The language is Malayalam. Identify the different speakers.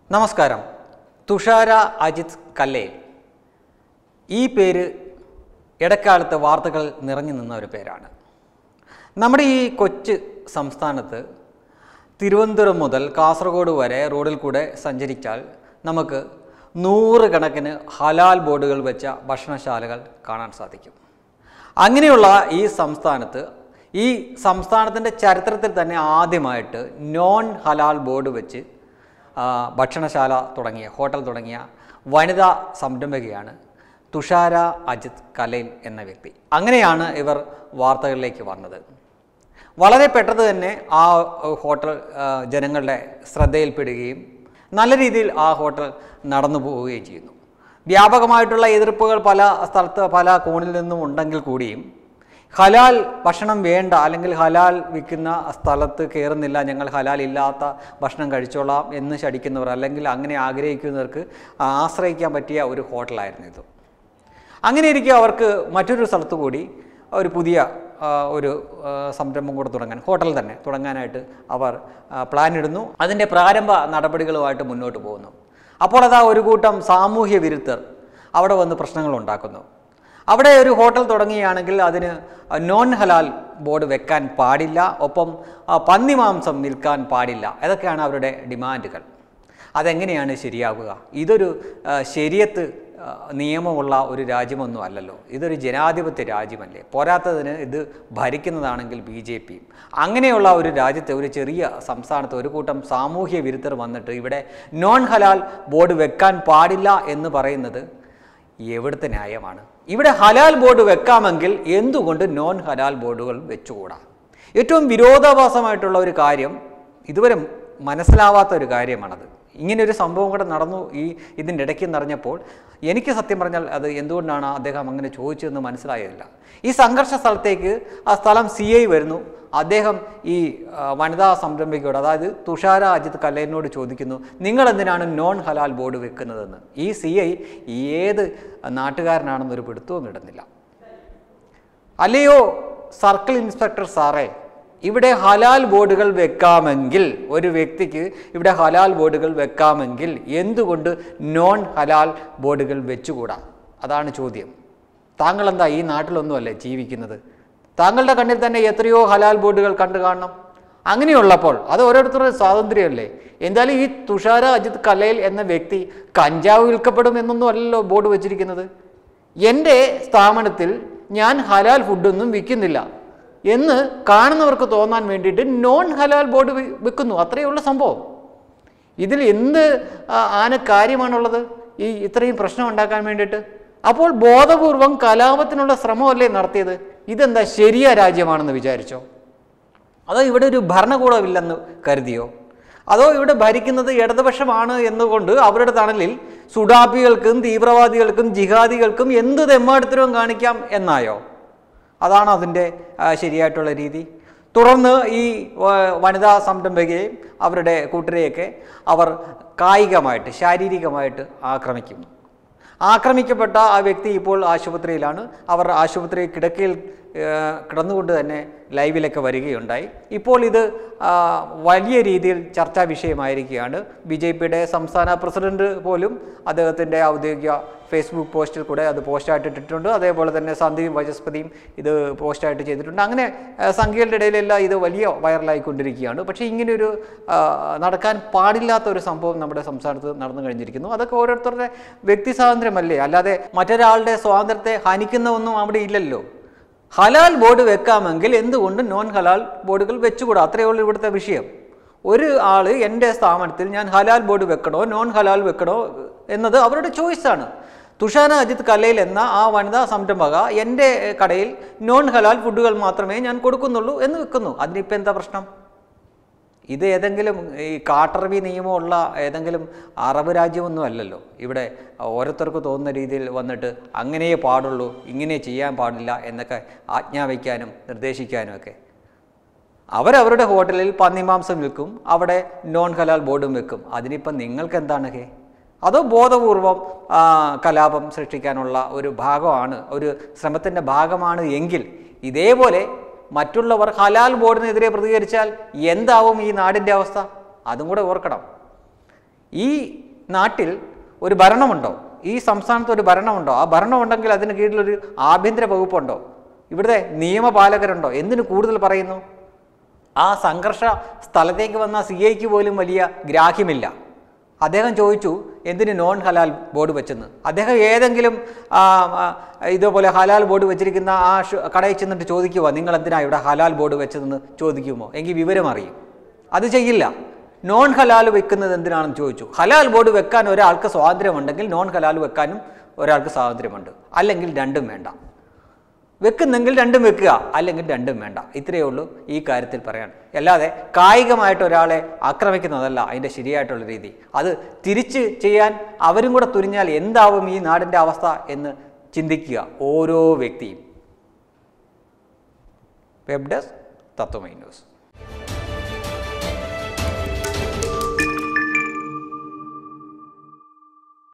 Speaker 1: നമസ്കാരം തുഷാര അജിത് കല്ലേൽ ഈ പേര് ഇടക്കാലത്ത് വാർത്തകൾ നിറഞ്ഞു നിന്ന ഒരു പേരാണ് നമ്മുടെ ഈ കൊച്ചു സംസ്ഥാനത്ത് തിരുവനന്തപുരം മുതൽ കാസർഗോഡ് വരെ റോഡിൽ കൂടെ സഞ്ചരിച്ചാൽ നമുക്ക് നൂറുകണക്കിന് ഹലാൽ ബോർഡുകൾ വെച്ച ഭക്ഷണശാലകൾ കാണാൻ സാധിക്കും അങ്ങനെയുള്ള ഈ സംസ്ഥാനത്ത് ഈ സംസ്ഥാനത്തിൻ്റെ ചരിത്രത്തിൽ തന്നെ ആദ്യമായിട്ട് നോൺ ഹലാൽ ബോർഡ് വെച്ച് ആ, ഭക്ഷണശാല തുടങ്ങിയ ഹോട്ടൽ തുടങ്ങിയ വനിതാ സംരംഭകയാണ് തുഷാര അജിത് കലൈൽ എന്ന വ്യക്തി അങ്ങനെയാണ് ഇവർ വാർത്തകളിലേക്ക് വന്നത് വളരെ പെട്ടെന്ന് തന്നെ ആ ഹോട്ടൽ ആ, ജനങ്ങളുടെ ശ്രദ്ധയിൽപ്പെടുകയും നല്ല രീതിയിൽ ആ ഹോട്ടൽ നടന്നു പോവുകയും ചെയ്യുന്നു വ്യാപകമായിട്ടുള്ള എതിർപ്പുകൾ പല സ്ഥലത്ത് പല കോണിൽ നിന്നും ഉണ്ടെങ്കിൽ കൂടിയും ഹലാൽ ഭക്ഷണം വേണ്ട അല്ലെങ്കിൽ ഹലാൽ വിൽക്കുന്ന സ്ഥലത്ത് കയറുന്നില്ല ഞങ്ങൾ ഹലാൽ ഇല്ലാത്ത ഭക്ഷണം കഴിച്ചോളാം എന്ന് ശടിക്കുന്നവർ അല്ലെങ്കിൽ അങ്ങനെ ആഗ്രഹിക്കുന്നവർക്ക് ആശ്രയിക്കാൻ പറ്റിയ ഒരു ഹോട്ടലായിരുന്നു ഇത് അങ്ങനെ ഇരിക്കെ അവർക്ക് മറ്റൊരു സ്ഥലത്ത് കൂടി ഒരു പുതിയ ആ, ഒരു ആ, സംരംഭം കൂടെ തുടങ്ങാൻ ഹോട്ടൽ തന്നെ തുടങ്ങാനായിട്ട് അവർ ആ, പ്ലാൻ ഇടുന്നു അതിൻ്റെ പ്രാരംഭ നടപടികളുമായിട്ട് മുന്നോട്ട് പോകുന്നു അപ്പോൾ അതാ ഒരു കൂട്ടം സാമൂഹ്യ വിരുദ്ധർ അവിടെ വന്ന് പ്രശ്നങ്ങൾ ഉണ്ടാക്കുന്നു അവിടെ ഒരു ഹോട്ടൽ തുടങ്ങുകയാണെങ്കിൽ അതിന് നോൺ ഹലാൽ ബോർഡ് വെക്കാൻ പാടില്ല ഒപ്പം ആ, പന്നിമാംസം വിൽക്കാൻ പാടില്ല ഇതൊക്കെയാണ് അവരുടെ ഡിമാൻഡുകൾ അതെങ്ങനെയാണ് ശരിയാവുക ഇതൊരു ആ, ശരിയത്ത് ആ, നിയമമുള്ള ഒരു രാജ്യമൊന്നും അല്ലല്ലോ ഇതൊരു ജനാധിപത്യ രാജ്യമല്ലേ പോരാത്തതിന് ഇത് ഭരിക്കുന്നതാണെങ്കിൽ ബി ജെ പിയും അങ്ങനെയുള്ള ഒരു രാജ്യത്തെ ഒരു ചെറിയ സംസ്ഥാനത്ത് ഒരു കൂട്ടം സാമൂഹ്യ വിരുദ്ധർ വന്നിട്ട് ഇവിടെ നോൺ ഹലാൽ ബോർഡ് വെക്കാൻ പാടില്ല എന്ന് പറയുന്നത് എവിടുത്തെ ന്യായമാണ് ഇവിടെ ഹലാൽ ബോർഡ് വെക്കാമെങ്കിൽ എന്തുകൊണ്ട് നോൺ ഹലാൽ ബോർഡുകൾ വെച്ചുകൂടാ ഏറ്റവും വിരോധാഭാസമായിട്ടുള്ള ഒരു കാര്യം ഇതുവരെ മനസ്സിലാവാത്ത ഒരു കാര്യമാണത് ഇങ്ങനെ ഒരു സംഭവം കൂടെ നടന്നു ഈ ഇതിൻ്റെ ഇടയ്ക്ക് നിറഞ്ഞപ്പോൾ എനിക്ക് സത്യം പറഞ്ഞാൽ അത് എന്തുകൊണ്ടാണ് അദ്ദേഹം അങ്ങനെ ചോദിച്ചതെന്ന് മനസ്സിലായതില്ല ഈ സംഘർഷ സ്ഥലത്തേക്ക് ആ സ്ഥലം സി ഐ വരുന്നു അദ്ദേഹം ഈ ആ, വനിതാ സംരംഭകയോട് അതായത് തുഷാര അജിത് കല്ലേനോട് ചോദിക്കുന്നു നിങ്ങൾ എന്തിനാണ് നോൺ ഹലാൽ ബോർഡ് വെക്കുന്നതെന്ന് ഈ സി ഐ ഏത് നാട്ടുകാരനാണെന്നൊരു പിടുത്തവും ഇടുന്നില്ല അല്ലയോ സർക്കിൾ ഇൻസ്പെക്ടർ സാറേ ഇവിടെ ഹലാൽ ബോർഡുകൾ വെക്കാമെങ്കിൽ ഒരു വ്യക്തിക്ക് ഇവിടെ ഹലാൽ ബോർഡുകൾ വെക്കാമെങ്കിൽ എന്തുകൊണ്ട് നോൺ ഹലാൽ ബോർഡുകൾ വെച്ചുകൂടാ അതാണ് ചോദ്യം താങ്കൾ എന്താ ഈ നാട്ടിലൊന്നുമല്ലേ ജീവിക്കുന്നത് താങ്കളുടെ കണ്ണിൽ തന്നെ എത്രയോ ഹലാൽ ബോർഡുകൾ കണ്ടു കാണണം അങ്ങനെയുള്ളപ്പോൾ അത് ഓരോരുത്തരുടെ സ്വാതന്ത്ര്യമല്ലേ എന്തായാലും ഈ തുഷാര അജിത് കലയിൽ എന്ന വ്യക്തി കഞ്ചാവ് വിൽക്കപ്പെടും എന്നൊന്നും അല്ലല്ലോ ബോർഡ് വെച്ചിരിക്കുന്നത് എൻ്റെ സ്ഥാപനത്തിൽ ഞാൻ ഹലാൽ ഫുഡൊന്നും വിൽക്കുന്നില്ല എന്ന് കാണുന്നവർക്ക് തോന്നാൻ വേണ്ടിയിട്ട് നോൺ ഹലാൽ ബോർഡ് വി- വെക്കുന്നു അത്രയേ ഉള്ള സംഭവം ഇതിൽ എന്ത് ആ, ആന കാര്യമാണുള്ളത് ഈ ഇത്രയും പ്രശ്നം ഉണ്ടാക്കാൻ വേണ്ടിയിട്ട് അപ്പോൾ ബോധപൂർവം കലാപത്തിനുള്ള ശ്രമമല്ലേ നടത്തിയത് ഇതെന്താ ശരിയ രാജ്യമാണെന്ന് വിചാരിച്ചോ അതോ ഇവിടെ ഒരു ഭരണകൂടമില്ലെന്ന് കരുതിയോ അതോ ഇവിടെ ഭരിക്കുന്നത് ഇടതുപക്ഷമാണ് എന്നുകൊണ്ട് അവരുടെ തണലിൽ സുഡാപ്പികൾക്കും തീവ്രവാദികൾക്കും ജിഹാദികൾക്കും എന്ത് തെമ്മാടിത്തരവും കാണിക്കാം എന്നായോ അതാണ് അതിൻ്റെ ആ, ശരിയായിട്ടുള്ള രീതി തുടർന്ന് ഈ വ- വനിതാ സംരംഭകയെയും അവരുടെ കൂട്ടരെയൊക്കെ അവർ കായികമായിട്ട് ശാരീരികമായിട്ട് ആക്രമിക്കുന്നു ആക്രമിക്കപ്പെട്ട ആ വ്യക്തി ഇപ്പോൾ ആശുപത്രിയിലാണ് അവർ ആശുപത്രി കിടക്കയിൽ ആ, കിടന്നുകൊണ്ട് തന്നെ ലൈവിലൊക്കെ വരികയുണ്ടായി ഇപ്പോൾ ഇത് ആ, വലിയ രീതിയിൽ ചർച്ചാ വിഷയമായിരിക്കുകയാണ് ബി ജെ പിയുടെ സംസ്ഥാന പ്രസിഡന്റ് പോലും അദ്ദേഹത്തിൻ്റെ ഔദ്യോഗിക ഫേസ്ബുക്ക് പോസ്റ്റിൽ കൂടെ അത് പോസ്റ്റായിട്ട് ഇട്ടിട്ടുണ്ട് അതേപോലെ തന്നെ സന്ദീപ് വചസ്പതിയും ഇത് പോസ്റ്റായിട്ട് ചെയ്തിട്ടുണ്ട് അങ്ങനെ ആ, സംഖ്യകളുടെ ഇടയിലെല്ലാം ഇത് വലിയ വൈറലായിക്കൊണ്ടിരിക്കുകയാണ് പക്ഷേ ഇങ്ങനെയൊരു ആ, നടക്കാൻ പാടില്ലാത്ത ഒരു സംഭവം നമ്മുടെ സംസ്ഥാനത്ത് നടന്നു കഴിഞ്ഞിരിക്കുന്നു അതൊക്കെ ഓരോരുത്തരുടെ വ്യക്തി സ്വാതന്ത്ര്യമല്ലേ അല്ലാതെ മറ്റൊരാളുടെ സ്വാതന്ത്ര്യത്തെ ഹനിക്കുന്ന ഒന്നും അവിടെ ഇല്ലല്ലോ ഹലാൽ ബോർഡ് വെക്കാമെങ്കിൽ എന്തുകൊണ്ട് നോൺ ഹലാൽ ബോർഡുകൾ വെച്ചുകൂടാ അത്രയേ ഉള്ളൂ ഇവിടുത്തെ വിഷയം ഒരു ആൾ എൻ്റെ സ്ഥാപനത്തിൽ ഞാൻ ഹലാൽ ബോർഡ് വെക്കണോ നോൺ ഹലാൽ വെക്കണോ എന്നത് അവരുടെ ചോയ്സാണ് തുഷാര അജിത് കലയിൽ എന്ന ആ വനിതാ സംരംഭക എൻ്റെ കടയിൽ നോൺ ഹലാൽ ഫുഡുകൾ മാത്രമേ ഞാൻ കൊടുക്കുന്നുള്ളൂ എന്ന് വെക്കുന്നു അതിനിപ്പോൾ എന്താ പ്രശ്നം ഇത് ഏതെങ്കിലും ഈ കാട്ടറബി നിയമമുള്ള ഏതെങ്കിലും അറബ് രാജ്യമൊന്നും അല്ലല്ലോ ഇവിടെ ഓരോരുത്തർക്ക് തോന്നുന്ന രീതിയിൽ വന്നിട്ട് അങ്ങനെയേ പാടുള്ളൂ ഇങ്ങനെ ചെയ്യാൻ പാടില്ല എന്നൊക്കെ ആജ്ഞാപിക്കാനും നിർദ്ദേശിക്കാനും ഒക്കെ അവരവരുടെ ഹോട്ടലിൽ പന്നിമാംസം വിൽക്കും അവിടെ നോൺ ഹലാൽ ബോർഡും വെക്കും അതിനിപ്പം നിങ്ങൾക്ക് എന്താണ് ഹേ അതോ ബോധപൂർവം ആ, കലാപം സൃഷ്ടിക്കാനുള്ള ഒരു ഭാഗമാണ് ഒരു ശ്രമത്തിൻ്റെ ഭാഗമാണ് എങ്കിൽ ഇതേപോലെ മറ്റുള്ളവർ ഹലാൽ ബോർഡിനെതിരെ പ്രതികരിച്ചാൽ എന്താവും ഈ നാടിൻ്റെ അവസ്ഥ അതും കൂടെ ഓർക്കണം ഈ നാട്ടിൽ ഒരു ഭരണമുണ്ടോ ഈ സംസ്ഥാനത്ത് ഒരു ഭരണമുണ്ടോ ആ ഭരണമുണ്ടെങ്കിൽ അതിന് കീഴിലൊരു ആഭ്യന്തര വകുപ്പുണ്ടോ ഇവിടുത്തെ നിയമപാലകരുണ്ടോ എന്തിനു കൂടുതൽ പറയുന്നു ആ സംഘർഷ സ്ഥലത്തേക്ക് വന്ന സി ഐക്ക് പോലും വലിയ ഗ്രാഹ്യമില്ല അദ്ദേഹം ചോദിച്ചു എന്തിന് നോൺ ഹലാൽ ബോർഡ് വെച്ചെന്ന് അദ്ദേഹം ഏതെങ്കിലും ആ, ആ, ഇതുപോലെ ഹലാൽ ബോർഡ് വെച്ചിരിക്കുന്ന ആ ഷ- കടയിൽ ചെന്നിട്ട് ചോദിക്കുമോ നിങ്ങൾ എന്തിനാ ഇവിടെ ഹലാൽ ബോർഡ് വെച്ചതെന്ന് ചോദിക്കുമോ എങ്കിൽ വിവരം അറിയും അത് ചെയ്യില്ല നോൺ ഹലാൽ വെക്കുന്നത് എന്തിനാണെന്ന് ചോദിച്ചു ഹലാൽ ബോർഡ് വെക്കാൻ ഒരാൾക്ക് സ്വാതന്ത്ര്യമുണ്ടെങ്കിൽ നോൺ ഹലാൽ വെക്കാനും ഒരാൾക്ക് സ്വാതന്ത്ര്യമുണ്ട് അല്ലെങ്കിൽ രണ്ടും വേണ്ട വെക്കുന്നെങ്കിൽ രണ്ടും വെക്കുക അല്ലെങ്കിൽ രണ്ടും വേണ്ട ഇത്രയേ ഉള്ളൂ ഈ കാര്യത്തിൽ പറയാൻ അല്ലാതെ കായികമായിട്ട് ഒരാളെ ആക്രമിക്കുന്നതല്ല അതിൻ്റെ ശരിയായിട്ടുള്ള രീതി അത് തിരിച്ച് ചെയ്യാൻ അവരും കൂടെ തുനിഞ്ഞാൽ എന്താവും ഈ നാടിൻ്റെ അവസ്ഥ എന്ന് ചിന്തിക്കുക ഓരോ വ്യക്തിയും വെബ് ഡെസ്ക് തത്വമൈ ന്യൂസ്